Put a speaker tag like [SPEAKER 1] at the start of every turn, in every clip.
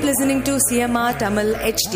[SPEAKER 1] Keep listening to CMR Tamil HD.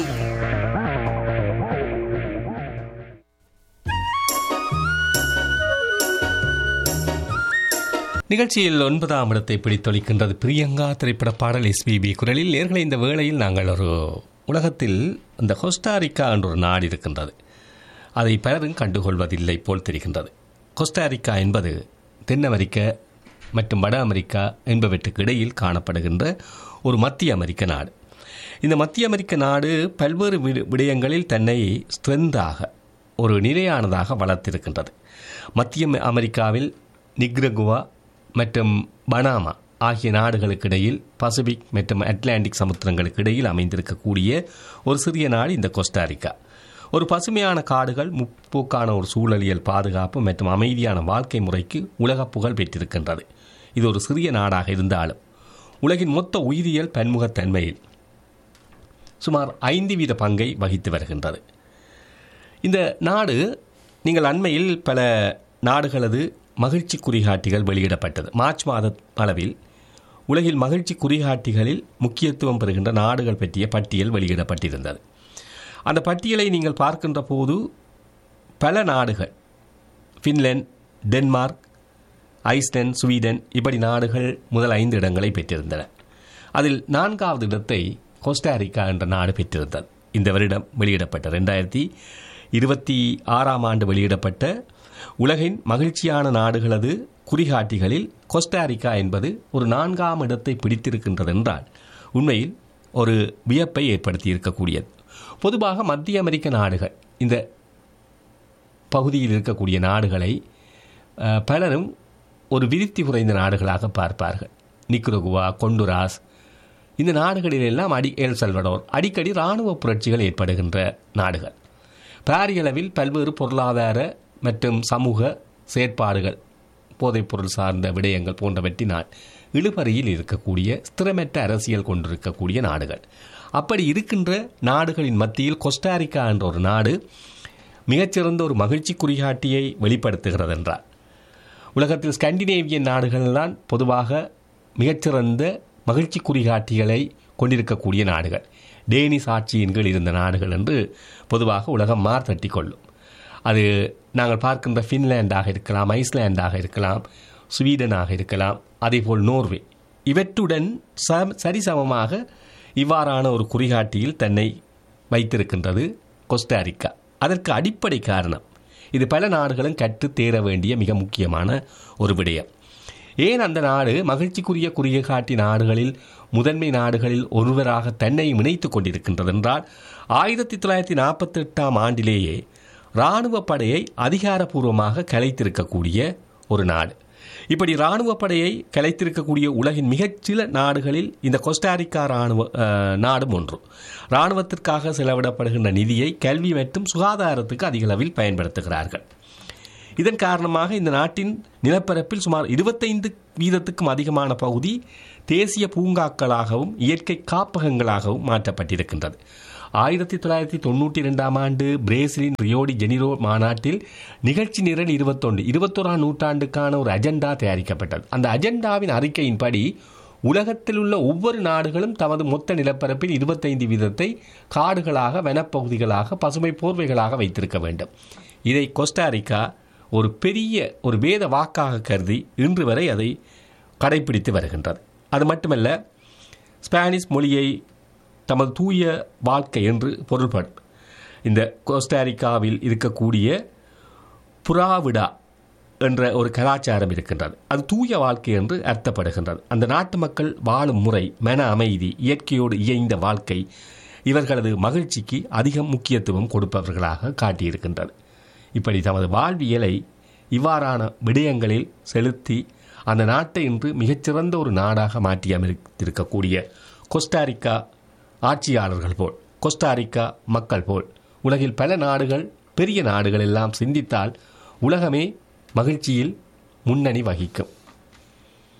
[SPEAKER 2] நிகழ்ச்சியில் ஒன்பதாம் இடத்தை பிடித்தொழிக்கின்றது பிரியங்கா திரைப்பட பாடல் எஸ்பிபி குரலில் நேர்களை இந்த வேளையில் நாங்கள் ஒரு உலகத்தில் இந்த கொஸ்டாரிக்கா என்ற ஒரு நாடு இருக்கின்றது அதை பலரும் கண்டுகொள்வதில்லை போல் தெரிகின்றது கொஸ்டாரிக்கா என்பது தென் அமெரிக்க மற்றும் வட அமெரிக்கா என்பவற்றுக்கு இடையில் காணப்படுகின்ற ஒரு மத்திய அமெரிக்க நாடு இந்த மத்திய அமெரிக்க நாடு பல்வேறு விட- விடயங்களில் தன்னை ஸ்ட்ரென்த்தாக ஒரு நிலையானதாக வளர்த்திருக்கின்றது மத்திய அமெ- அமெரிக்காவில் நிக்ரகுவா மற்றும் பனாமா ஆகிய நாடுகளுக்கு இடையில் பசிபிக் மற்றும் அட்லாண்டிக் சமுத்திரங்களுக்கு இடையில் அமைந்திருக்கக்கூடிய ஒரு சிறிய நாடு இந்த கோஸ்டாரிக்கா ஒரு பசுமையான காடுகள் முற்போக்கான ஒரு சூழலியல் பாதுகாப்பு மற்றும் அமைதியான வாழ்க்கை முறைக்கு உலக புகழ் பெற்றிருக்கின்றது இது ஒரு சிறிய நாடாக இருந்தாலும் உலகின் மொத்த உயிரியல் பன்முகத்தன்மையில் சுமார் ஐந்து வீத பங்கை வகித்து வருகின்றது இந்த நாடு நீங்கள் அண்மையில் பல நாடுகளது மகிழ்ச்சி குறிகாட்டிகள் வெளியிடப்பட்டது மார்ச் மாத அளவில் உலகில் மகிழ்ச்சி குறிகாட்டிகளில் முக்கியத்துவம் பெறுகின்ற நாடுகள் பற்றிய பட்டியல் வெளியிடப்பட்டிருந்தது அந்த பட்டியலை நீங்கள் பார்க்கின்ற போது பல நாடுகள் ஃபின்லாந்து டென்மார்க் ஐஸ்லாந்து ஸ்வீடன் இப்படி நாடுகள் முதல் ஐந்து இடங்களை பெற்றிருந்தன அதில் நான்காவது இடத்தை கோஸ்டாரிக்கா என்ற நாடு பெற்றிருந்தது இந்த வருடம் வெளியிடப்பட்ட ரெண்டாயிரத்தி இருபத்தி ஆறாம் ஆண்டு வெளியிடப்பட்ட உலகின் மகிழ்ச்சியான நாடுகளது குறிகாட்டிகளில் கோஸ்டாரிக்கா என்பது ஒரு நான்காம் இடத்தை பிடித்திருக்கின்றது என்றால் உண்மையில் ஒரு வியப்பை ஏற்படுத்தி இருக்கக்கூடியது பொதுவாக மத்திய அமெரிக்க நாடுகள் இந்த பகுதியில் இருக்கக்கூடிய நாடுகளை அஹ், பலரும் ஒரு விருத்தி குறைந்த நாடுகளாக பார்ப்பார்கள் நிக்ரகுவா கொண்டுராஸ் இந்த நாடுகளிலெல்லாம் அடி எல் சல்வடோர் அடிக்கடி இராணுவ புரட்சிகள் ஏற்படுகின்ற நாடுகள் பாரியளவில் பல்வேறு பொருளாதார மற்றும் சமூக செயற்பாடுகள் போதைப்பொருள் சார்ந்த விடயங்கள் போன்றவற்றினால் இழுபறியில் இருக்கக்கூடிய ஸ்திரமற்ற அரசியல் கொண்டிருக்கக்கூடிய நாடுகள் அப்படி இருக்கின்ற நாடுகளின் மத்தியில் கொஸ்டாரிக்கா என்ற ஒரு நாடு மிகச்சிறந்த ஒரு மகிழ்ச்சி குறிகாட்டியை வெளிப்படுத்துகிறது என்றார் உலகத்தில் ஸ்கண்டினேவியன் நாடுகள்தான் பொதுவாக மிகச்சிறந்த மகிழ்ச்சி குறிகாட்டிகளை கொண்டிருக்கக்கூடிய நாடுகள் டேனிஸ் ஆட்சியின் கீழ் இருந்த நாடுகள் என்று பொதுவாக உலகம் மார்த்தட்டி கொள்ளும் அது நாங்கள் பார்க்கின்ற ஃபின்லாண்டாக இருக்கலாம் ஐஸ்லாண்டாக இருக்கலாம் ஸ்வீடனாக இருக்கலாம் அதேபோல் நோர்வே இவற்றுடன் சம் சரிசமமாக இவ்வாறான ஒரு குறிகாட்டியில் தன்னை வைத்திருக்கின்றது கொஸ்டாரிக்கா அதற்கு அடிப்படை காரணம் இது பல நாடுகளும் கற்று தேர வேண்டிய மிக முக்கியமான ஒரு விடயம் ஏன் அந்த நாடு மகிழ்ச்சிக்குரிய குறுகிய காட்டி நாடுகளில் முதன்மை நாடுகளில் ஒருவராக தன்னை இணைத்துக் கொண்டிருக்கின்றது என்றால் ஆயிரத்தி தொள்ளாயிரத்தி நாற்பத்தி எட்டாம் ஆண்டிலேயே இராணுவ படையை அதிகாரப்பூர்வமாக கலைத்திருக்கக்கூடிய ஒரு நாடு இப்படி இராணுவ படையை கலைத்திருக்கக்கூடிய உலகின் மிகச்சில நாடுகளில் இந்த கொஸ்டாரிக்கா இராணுவ அஹ், நாடும் ஒன்று இராணுவத்திற்காக செலவிடப்படுகின்ற நிதியை கல்வி மற்றும் சுகாதாரத்துக்கு அதிக அளவில் பயன்படுத்துகிறார்கள் இதன் காரணமாக இந்த நாட்டின் நிலப்பரப்பில் சுமார் இருபத்தைந்து வீதத்துக்கும் அதிகமான பகுதி தேசிய பூங்காக்களாகவும் இயற்கை காப்பகங்களாகவும் மாற்றப்பட்டிருக்கின்றது ஆயிரத்தி தொள்ளாயிரத்தி தொண்ணூற்றி ரெண்டாம் ஆண்டு பிரேசிலின் ரியோடி ஜெனிரோ மாநாட்டில் நிகழ்ச்சி நிரல் இருபத்தொன்று இருபத்தோராம் நூற்றாண்டுக்கான ஒரு அஜெண்டா தயாரிக்கப்பட்டது அந்த அஜெண்டாவின் அறிக்கையின்படி உலகத்தில் உள்ள ஒவ்வொரு நாடுகளும் தமது மொத்த நிலப்பரப்பில் இருபத்தைந்து வீதத்தை காடுகளாக வனப்பகுதிகளாக பசுமை போர்வைகளாக வைத்திருக்க வேண்டும் இதை கோஸ்டாரிக்கா ஒரு பெரிய ஒரு வேத வாக்காக கருதி இன்று வரை அதை கடைபிடித்து வருகின்றது அது மட்டுமல்ல ஸ்பானிஷ் மொழியை தமது தூய வாழ்க்கை என்று பொருள்படும் இந்த கோஸ்டாரிக்காவில் இருக்கக்கூடிய புறாவிடா என்ற ஒரு கலாச்சாரம் இருக்கின்றது அது தூய வாழ்க்கை என்று அர்த்தப்படுகின்றது அந்த நாட்டு மக்கள் வாழும் முறை மன அமைதி இயற்கையோடு இயைந்த வாழ்க்கை இவர்களது மகிழ்ச்சிக்கு அதிக முக்கியத்துவம் கொடுப்பவர்களாக காட்டியிருக்கின்றது இப்படி தமது வாழ்வியலை இவ்வாறான விடயங்களில் செலுத்தி அந்த நாட்டை இன்று மிகச்சிறந்த ஒரு நாடாக மாற்றி அமைத்திருக்கக்கூடிய கொஸ்டாரிக்கா ஆட்சியாளர்கள் போல் கொஸ்டாரிக்கா மக்கள் போல் உலகில் பல நாடுகள் பெரிய நாடுகள் எல்லாம் சிந்தித்தால் உலகமே மகிழ்ச்சியில் முன்னணி வகிக்கும்